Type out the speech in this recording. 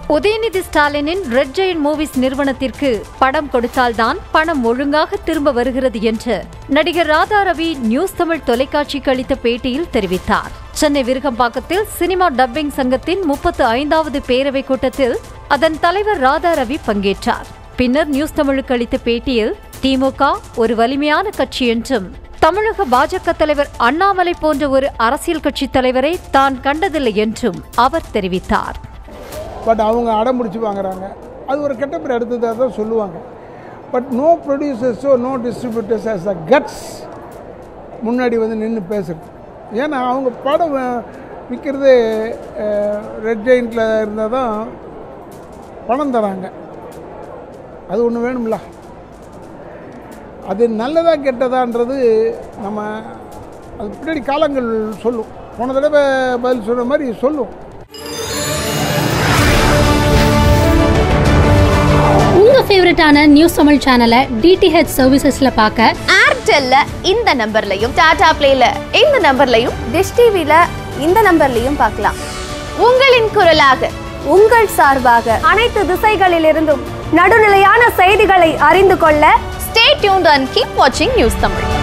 உதயநிதி ஸ்டாலினின் red Jain movies நிறுவனத்திற்கு படம் கொடுத்தால்தான் பணம் ஒழுங்காக திரும்ப வருகிறது என்று நடிகர் ராதா ரவி நியூஸ் தமிழ் தொலைக்காட்சிக்கு அளித்த பேட்டியில் தெரிவித்தார் சென்னை விருகம்பாக்கத்தில் சினிமா டப்பிங் சங்கத்தின் முப்பத்து ஐந்தாவது பேரவை கூட்டத்தில் அதன் தலைவர் ராதா ரவி பங்கேற்றார் பின்னர் நியூஸ் தமிழுக்கு அளித்த பேட்டியில் திமுக ஒரு வலிமையான கட்சி என்றும் தமிழக பாஜக தலைவர் அண்ணாமலை போன்ற ஒரு அரசியல் கட்சி தலைவரை தான் கண்டதில்லை என்றும் அவர் தெரிவித்தார் பட் அவங்க அடம்பிடிச்சு வாங்குறாங்க அது ஒரு கெட்ட பேர் எடுத்ததாக தான் சொல்லுவாங்க பட் நோ ப்ரொடியூசர்ஸோ no distributors as a guts முன்னாடி வந்து நின்று பேசுறது ஏன்னா அவங்க படம் அஹ், விற்கிறது ரெட் ஜெயிண்டில் இருந்தால் தான் பணம் தராங்க அது ஒன்று வேணும்ல அது நல்லதா கெட்டதான்றது நம்ம அது பின்னாடி காலங்கள் சொல்லும் போன தடவை பதில் சொன்ன மாதிரி சொல்லும் உங்க ஃபேவரட்டான நியூஸ் தமிழ் சேனலை டிடிஹெச் சர்வீசஸ்ல பார்க்க ஏர்டெல்ல இந்த நம்பர்லையும் டாடா பிளேல இந்த நம்பர்லையும் டிஷ் டிவில இந்த நம்பர்லையும் பார்க்கலாம் உங்களின் குரலாக உங்கள் சார்பாக அனைத்து திசைகளிலிருந்தும் நடுநிலையான செய்திகளை அறிந்து கொள்ள ஸ்டே டியூன்ட் அண்ட் கீப் வாட்சிங் நியூஸ் தமிழ்